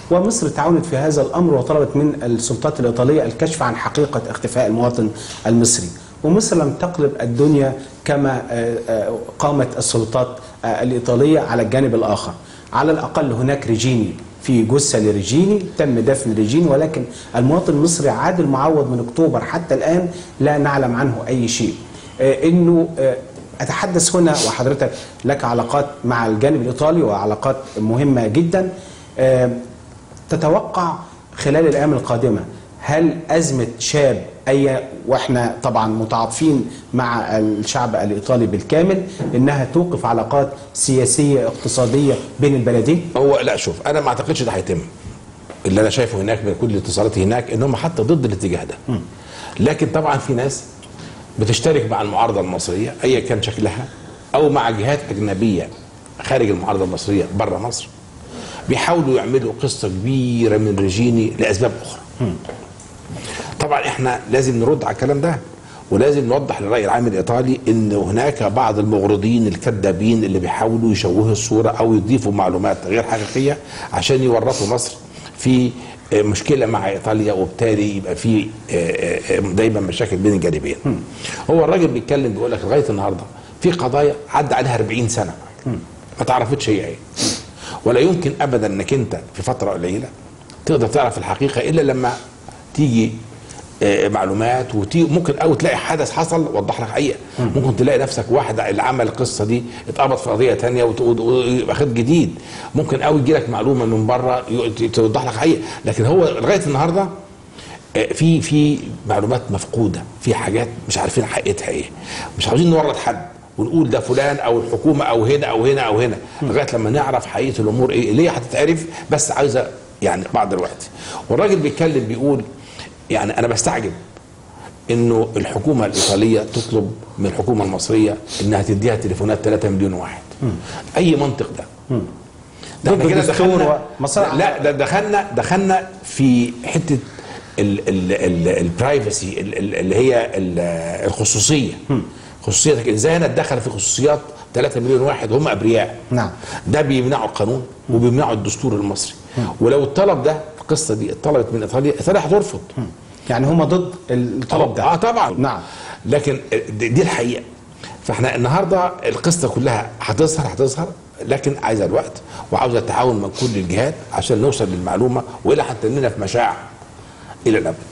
ومصر تعاونت في هذا الامر وطلبت من السلطات الايطاليه الكشف عن حقيقه اختفاء المواطن المصري ومصر لم تقلب الدنيا كما آه، آه، قامت السلطات آه، الايطاليه على الجانب الاخر على الاقل هناك ريجيني في جثه لريجيني تم دفن ريجيني ولكن المواطن المصري عادل معوض من اكتوبر حتى الان لا نعلم عنه اي شيء آه، انه آه، اتحدث هنا وحضرتك لك علاقات مع الجانب الايطالي وعلاقات مهمه جدا آه، تتوقع خلال الايام القادمه هل ازمه شاب اي واحنا طبعا متعاطفين مع الشعب الايطالي بالكامل انها توقف علاقات سياسيه اقتصاديه بين البلدين؟ هو لا شوف انا ما اعتقدش ده هيتم اللي انا شايفه هناك من كل اتصالاتي هناك ان هم حتى ضد الاتجاه ده لكن طبعا في ناس بتشترك مع المعارضه المصريه ايا كان شكلها او مع جهات اجنبيه خارج المعارضه المصريه بره مصر بيحاولوا يعملوا قصه كبيره من ريجيني لاسباب اخرى طبعا احنا لازم نرد على الكلام ده ولازم نوضح للراي العام الايطالي ان هناك بعض المغرضين الكذابين اللي بيحاولوا يشوهوا الصوره او يضيفوا معلومات غير حقيقيه عشان يورطوا مصر في آه، مشكله مع ايطاليا وبالتالي يبقى في آه، آه، آه، دايما مشاكل بين الجانبين. هو الراجل بيتكلم بيقول لك لغايه النهارده في قضايا عدى عليها 40 سنه ما تعرفتش هي ايه. ولا يمكن ابدا انك انت في فتره قليله تقدر تعرف الحقيقه الا لما تيجي آه، معلومات وممكن او تلاقي حدث حصل وضح لك حقيقه ممكن تلاقي نفسك واحد اللي عمل القصه دي اتقبض في قضيه تانية وت- وت- ويبقى خد جديد ممكن قوي يجي لك معلومه من بره ي- توضح لك حقيقه لكن هو لغايه النهارده آه، في في معلومات مفقوده في حاجات مش عارفين حقيقتها ايه مش عاوزين نورط حد ونقول ده فلان او الحكومه او هنا او هنا او هنا لغايه لما نعرف حقيقه الامور ايه اللي هي هتتعرف بس عايزه يعني بعض الوقت والراجل بيتكلم بيقول يعني انا بستعجب انه الحكومه الايطاليه تطلب من الحكومه المصريه انها تديها تليفونات 3 مليون واحد اي منطق ده ده ضد احنا كده الدستور دخلنا ومصالح- لا ده دخلنا دخلنا في حته البرايفسي اللي هي ال- الخصوصيه خصوصيتك ازاي انا اتدخل في خصوصيات 3 مليون واحد هم ابرياء نعم. ده بيمنعوا القانون وبيمنعوا الدستور المصري ولو الطلب ده القصه دي اتطلبت من ايطاليا ايطاليا هترفض يعني هم ضد الطلب ده اه طبعا نعم لكن دي دي الحقيقه فاحنا النهارده القصه كلها هتظهر هتظهر لكن عايزه الوقت وعاوزه التعاون من كل الجهات عشان نوصل للمعلومه والا هتننا في مشاع الى الابد